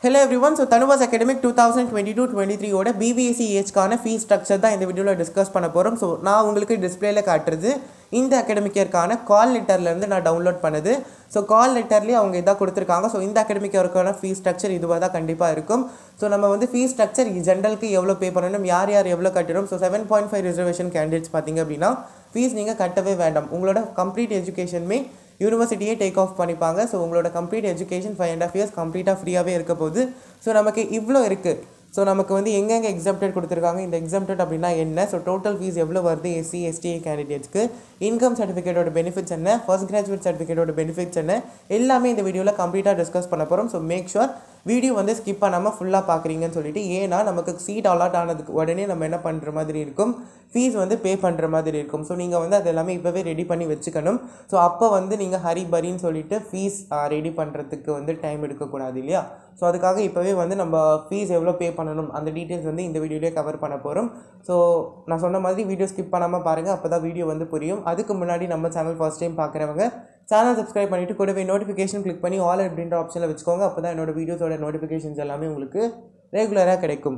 hello everyone so தனுவாஸ் academic two thousand twenty two twenty த்ரீயோட பிபிஎஸ்சி ஏஜ்க்கான ஃபீஸ் ஸ்ட்ரக்சர் தான் இந்த வீடியோவில் டிஸ்கஸ் பண்ண போகிறோம் ஸோ நான் உங்களுக்கு டிஸ்பிளேல காட்டுறது இந்த அகாடமிக் இயர்க்கான கால் லெட்டர்லேருந்து நான் டவுன்லோட் பண்ணது ஸோ கால் லெட்டர்லேயே அவங்க இதாக கொடுத்துருக்காங்க ஸோ இந்த அகாடமிக் இயர்க்கான ஃபீஸ் ஸ்ட்ரக்சர் இதுவாக தான் கண்டிப்பாக இருக்கும் ஸோ நம்ம வந்து ஃபீஸ் ஸ்ட்ரக்சர் ஜென்ரலுக்கு எவ்வளோ பே பண்ணணும் யார் யார் எவ்வளோ கட்டணும் so seven point five reservation candidates பார்த்தீங்க அப்படின்னா ஃபீஸ் நீங்கள் கட்டவே வேண்டாம் உங்களோட கம்ப்ளீட் எஜுகேஷனுமே யூனிவர்சிட்டியே டேக் ஆஃப் பண்ணிப்பாங்க ஸோ உங்களோட complete education five and half years கம்ப்ளீட்டாக ஃப்ரீயாகவே இருக்க போகுது ஸோ நமக்கு இவ்வளோ இருக்குது ஸோ நமக்கு வந்து எங்கெங்கே எக்ஸாம்டட் கொடுத்துருக்காங்க இந்த எக்ஸாம்டட் அப்படின்னா என்ன ஸோ டோட்டல் ஃபீஸ் எவ்வளோ வருது எஸ்சி எஸ்டி கேண்டிடேட்ஸ்க்கு இன்கம் சர்டிஃபிகேட்டோட பெனிஃபிட்ஸ் என்ன ஃபர்ஸ்ட் கிராஜுவேட் சர்டிஃபிகேட்டோட பெனிஃபிட்ஸ் என்ன எல்லாமே இந்த வீடியோவில் கம்ப்ளீட்டாக டிஸ்கஸ் பண்ண போகிறோம் ஸோ மேக் ஷுர் வீடியோ வந்து ஸ்கிப் பண்ணாமல் ஃபுல்லாக பார்க்குறீங்கன்னு சொல்லிட்டு ஏன்னா நமக்கு சீட் அலாட் ஆனதுக்கு உடனே நம்ம என்ன பண்ணுற மாதிரி இருக்கும் ஃபீஸ் வந்து பே பண்ணுற மாதிரி இருக்கும் ஸோ நீங்கள் வந்து அது எல்லாமே இப்போவே ரெடி பண்ணி வச்சுக்கணும் ஸோ அப்போ வந்து நீங்கள் ஹரி பரின்னு சொல்லிட்டு ஃபீஸ் ரெடி பண்ணுறதுக்கு வந்து டைம் எடுக்கக்கூடாது இல்லையா ஸோ அதுக்காக இப்போவே வந்து நம்ம ஃபீஸ் எவ்வளோ பே பண்ணணும் அந்த டீட்டெயில்ஸ் வந்து இந்த வீடியோலேயே கவர் பண்ண போகிறோம் ஸோ நான் சொன்ன மாதிரி வீடியோ ஸ்கிப் பண்ணாமல் பாருங்கள் அப்போ தான் வீடியோ வந்து புரியும் அதுக்கு முன்னாடி நம்ம சேனல் ஃபர்ஸ்ட் டைம் பார்க்குறவங்க சேனல் சப்ஸ்கிரைப் பண்ணிவிட்டு கூடவே நோட்டிஃபிகேஷன் கிளிக் பண்ணி ஆல் அப்படின்ற ஆப்ஷனில் வச்சுக்கோங்க அப்போ தான் என்னோட வீடியோஸோட நோட்டிஃபிகேஷன்ஸ் எல்லாமே உங்களுக்கு ரெகுலராக கிடைக்கும்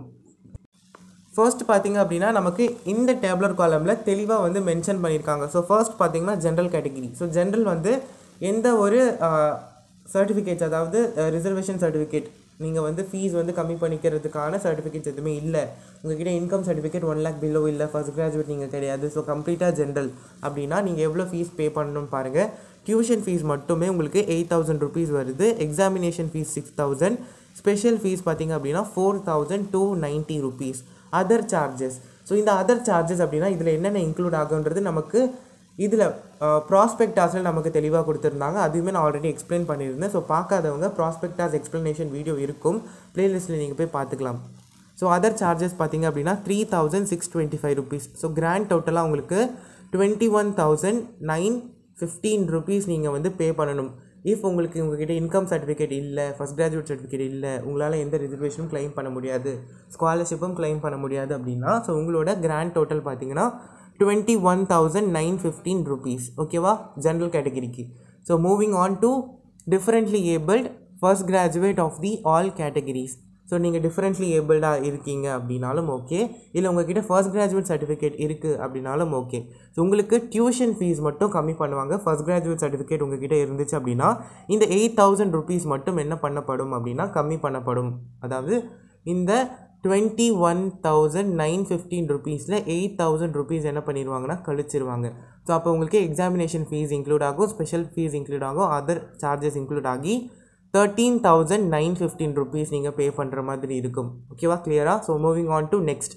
ஃபர்ஸ்ட் பார்த்தீங்க அப்படின்னா நமக்கு இந்த டேப்லர் காலமில் தெளிவாக வந்து மென்ஷன் பண்ணியிருக்காங்க ஸோ ஃபர்ஸ்ட் பார்த்தீங்கன்னா ஜென்ரல் கேட்டகிரி ஸோ ஜென்ரல் வந்து எந்த ஒரு சர்டிஃபிகேட்ஸ் அதாவது ரிசர்வேஷன் சர்டிஃபிகேட் நீங்கள் வந்து ஃபீஸ் வந்து கம்மி பண்ணிக்கிறதுக்கான சர்டிஃபிகேட்ஸ் எதுவுமே இல்லை உங்ககிட்ட income certificate one lakh below இல்லை ஃபர்ஸ்ட் கிராஜுவேட் நீங்கள் கிடையாது ஸோ கம்ப்ளீட்டாக ஜென்ரல் அப்படின்னா நீங்கள் எவ்வளோ ஃபீஸ் பே பண்ணணும்னு பாருங்கள் டியூஷன் ஃபீஸ் மட்டுமே உங்களுக்கு எயிட் தௌசண்ட் ருபீஸ் வருது examination fees six thousand special fees பார்த்தீங்க அப்படின்னா four thousand two ninety rupees other charges so இந்த அதர் சார்ஜஸ் அப்படின்னா இதில் என்னென்ன இன்க்ளூட் ஆகுன்றது நமக்கு இதில் ப்ராஸ்பெக்டாஸில் நமக்கு தெளிவாக கொடுத்துருந்தாங்க அதுவுமே நான் ஆல்ரெடி எக்ஸ்பிளைன் பண்ணியிருந்தேன் ஸோ பார்க்காதவங்க ப்ராஸ்பெக்டாஸ் எக்ஸ்ப்ளனேஷன் வீடியோ இருக்கும் ப்ளேலிஸ்ட்டில் நீங்கள் போய் பார்த்துக்கலாம் ஸோ அதர் சார்ஜஸ் பார்த்தீங்க அப்படின்னா three thousand six twenty five rupees so grand டோட்டலாக உங்களுக்கு twenty one thousand nine fifteen rupees நீங்கள் வந்து பே பண்ணணும் இஃப் உங்களுக்கு உங்ககிட்ட இன்கம் சர்டிஃபிகேட் இல்லை ஃபஸ்ட் கிராஜுவேட் சர்டிஃபிகேட் இல்லை உங்களால் எந்த ரிசர்வேஷனும் கிளைம் பண்ண முடியாது ஸ்காலர்ஷிப்பும் கிளைம் பண்ண முடியாது அப்படின்னா ஸோ உங்களோட கிராண்ட் டோட்டல் பார்த்தீங்கன்னா twenty one thousand nine fifteen rupees ஓகேவா ஜென்ரல் கேட்டகிரிக்கு so moving on to differently abled first graduate of the all categories so நீங்கள் டிஃப்ரெண்ட்லி ஏபிள்டாக இருக்கீங்க அப்படின்னாலும் ஓகே இல்லை உங்ககிட்ட ஃபர்ஸ்ட் கிராஜுவேட் சர்டிஃபிகேட் இருக்குது அப்படின்னாலும் ஓகே ஸோ உங்களுக்கு டியூஷன் ஃபீஸ் மட்டும் கம்மி பண்ணுவாங்க ஃபர்ஸ்ட் கிராஜுவேட் சர்டிஃபிகேட் உங்ககிட்ட இருந்துச்சு அப்படின்னா இந்த எயிட் தௌசண்ட் ருபீஸ் மட்டும் என்ன பண்ணப்படும் அப்படின்னா கம்மி பண்ணப்படும் அதாவது இந்த twenty one thousand nine fifteen ருபீஸில் எயிட் தௌசண்ட் ருபீஸ் என்ன பண்ணிடுவாங்கன்னா கழிச்சிருவாங்க ஸோ அப்போ உங்களுக்கு எக்ஸாமினேஷன் ஃபீஸ் இன்க்ளூட் ஆகும் ஸ்பெஷல் ஃபீஸ் இன்க்ளூட் ஆகும் அதர் சார்ஜஸ் இன்க்ளூட் ஆகி thirteen thousand nine fifteen rupees நீங்கள் பே பண்ணுற மாதிரி இருக்கும் ஓகேவா கிளியரா so moving on to next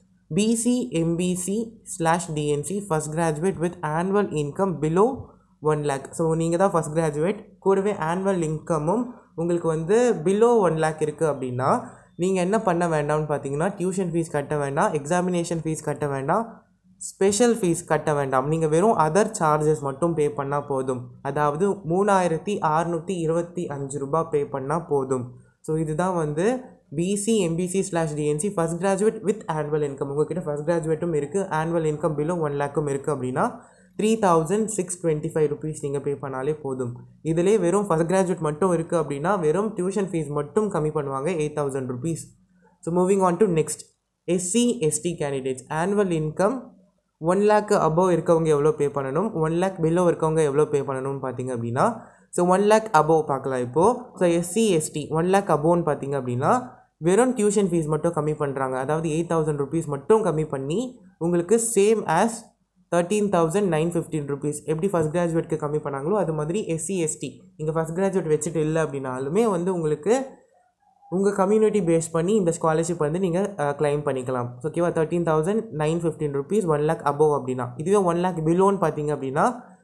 BC MBC slash DNC first graduate with annual income below one lakh so நீங்கள் தான் ஃபஸ்ட் கிராஜுவேட் கூடவே ஆனுவல் இன்கமும் உங்களுக்கு வந்து பிலோ ஒன் லேக் இருக்குது அப்படின்னா நீங்கள் என்ன பண்ண வேண்டாம்னு பார்த்தீங்கன்னா டியூஷன் ஃபீஸ் கட்ட வேண்டாம் எக்ஸாமினேஷன் ஃபீஸ் கட்ட வேண்டாம் ஸ்பெஷல் ஃபீஸ் கட்ட வேண்டாம் நீங்கள் வெறும் அதர் சார்ஜஸ் மட்டும் பே பண்ணால் போதும் அதாவது மூணாயிரத்தி அறுநூற்றி இருபத்தி அஞ்சு ரூபா பே பண்ணால் போதும் ஸோ இதுதான் வந்து BC MBC slash DNC first graduate with annual income உங்ககிட்ட ஃபஸ்ட் கிராஜுவேட்டும் இருக்குது ஆனுவல் இன்கம் பிலோ ஒன் லேக்கும் இருக்குது அப்படின்னா three thousand six twenty five rupees நீங்கள் பே பண்ணாலே போதும் இதிலே வெறும் ஃபஸ்ட் கிராஜுவேட் மட்டும் இருக்குது அப்படின்னா வெறும் டியூஷன் ஃபீஸ் மட்டும் கம்மி பண்ணுவாங்க eight thousand rupees so moving on to next SC ST candidates annual income one lakh above இருக்கவங்க எவ்வளோ பே பண்ணணும் ஒன் லேக் பிலோ இருக்கவங்க எவ்வளோ பே பண்ணணும்னு பார்த்தீங்க அப்படின்னா ஸோ ஒன் லேக் அபவ் பார்க்கலாம் இப்போது so SC ST one lakh அபோவ்னு பார்த்தீங்க அப்படின்னா வெறும் டியூஷன் ஃபீஸ் மட்டும் கம்மி பண்ணுறாங்க அதாவது எயிட் தௌசண்ட் ருபீஸ் மட்டும் கம்மி பண்ணி உங்களுக்கு same as thirteen thousand nine fifteen rupees எப்படி ஃபஸ்ட் கிராஜுவேட்க்கு கம்மி பண்ணாங்களோ அது மாதிரி எஸ்சி எஸ்டி நீங்கள் ஃபஸ்ட் கிராஜுவேட் வச்சுட்டு இல்லை அப்படின்னாலுமே வந்து உங்களுக்கு உங்கள் கம்யூனிட்டி பேஸ் பண்ணி இந்த ஸ்காலர்ஷிப் வந்து நீங்கள் கிளைம் பண்ணிக்கலாம் ஓகேவா thirteen thousand nine fifteen rupees one lakh above அப்படின்னா இதுவே ஒன் லேக் பிலோன்னு பார்த்தீங்க அப்படின்னா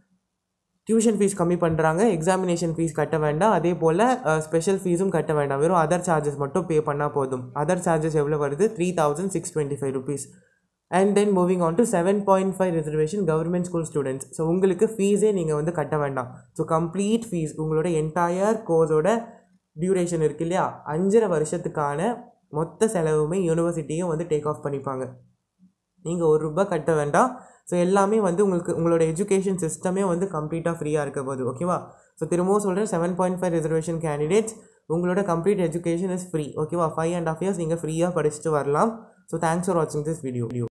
டியூஷன் ஃபீஸ் கம்மி பண்ணுறாங்க எக்ஸாமினேஷன் ஃபீஸ் கட்ட வேண்டாம் அதே போல் ஸ்பெஷல் ஃபீஸும் கட்ட வேண்டாம் வெறும் அதர் சார்ஜஸ் மட்டும் பே பண்ணால் போதும் அதர் சார்ஜஸ் எவ்வளோ வருது three thousand six twenty five rupees and then moving on to seven point five reservation government school students so உங்களுக்கு ஃபீஸே நீங்கள் வந்து கட்ட வேண்டாம் ஸோ கம்ப்ளீட் ஃபீஸ் உங்களோட என்டையர் கோர்ஸோட டியூரேஷன் இருக்குது இல்லையா அஞ்சரை வருஷத்துக்கான மொத்த செலவுமே யூனிவர்சிட்டியும் வந்து டேக் ஆஃப் பண்ணிப்பாங்க நீங்கள் ஒரு ரூபாய் கட்ட வேண்டாம் ஸோ எல்லாமே வந்து உங்களுக்கு உங்களோட எஜுகேஷன் சிஸ்டமே வந்து கம்ப்ளீட்டாக ஃப்ரீயாக இருக்க போகுது ஓகேவா ஸோ திரும்பவும் சொல்கிறேன் seven point five reservation candidates உங்களோட கம்ப்ளீட் எஜுகேஷன் இஸ் ஃப்ரீ ஓகேவா ஃபைவ் அண்ட் ஆஃப் இயர்ஸ் நீங்கள் ஃப்ரீயாக படிச்சுட்டு வரலாம் ஸோ தேங்க்ஸ் ஃபார் வாட்சிங் திஸ் வீடியோ